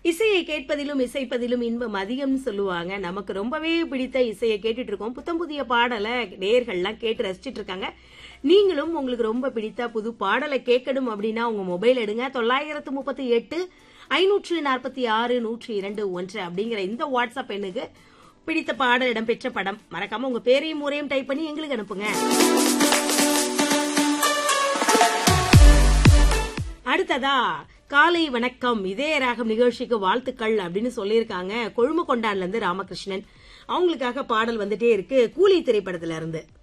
இசையை கேட்பதிலும் இசைப்பதிலும் இன்பம் அதிகம்னு சொல்லுவாங்க நமக்கு ரொம்பவே பிடித்த இசையை கேட்டுட்டு இருக்கோம் புத்தம் புதிய பாடலை நேர்கள்லாம் கேட்டு ரசிச்சிட்டு இருக்காங்க நீங்களும் உங்களுக்கு ரொம்ப பிடித்த புது பாடலை கேட்கணும் அப்படின்னா உங்க மொபைல் எடுங்க தொள்ளாயிரத்து முப்பத்தி எட்டு ஐநூற்று நாற்பத்தி ஆறு நூற்றி இரண்டு ஒன்று அப்படிங்கிற இந்த வாட்ஸ்அப் எண்ணுக்கு பிடித்த பாடல் இடம்பெற்ற படம் மறக்காம உங்க பேரையும் ஊரையும் டைப் பண்ணி எங்களுக்கு அனுப்புங்க அடுத்ததா காலை வணக்கம் இதே ராகம் நிகழ்ச்சிக்கு வாழ்த்துக்கள் அப்படின்னு சொல்லியிருக்காங்க கொழும்பு கொண்டான்ல இருந்து ராமகிருஷ்ணன் அவங்களுக்காக பாடல் வந்துட்டே இருக்கு கூலி திரைப்படத்துல இருந்து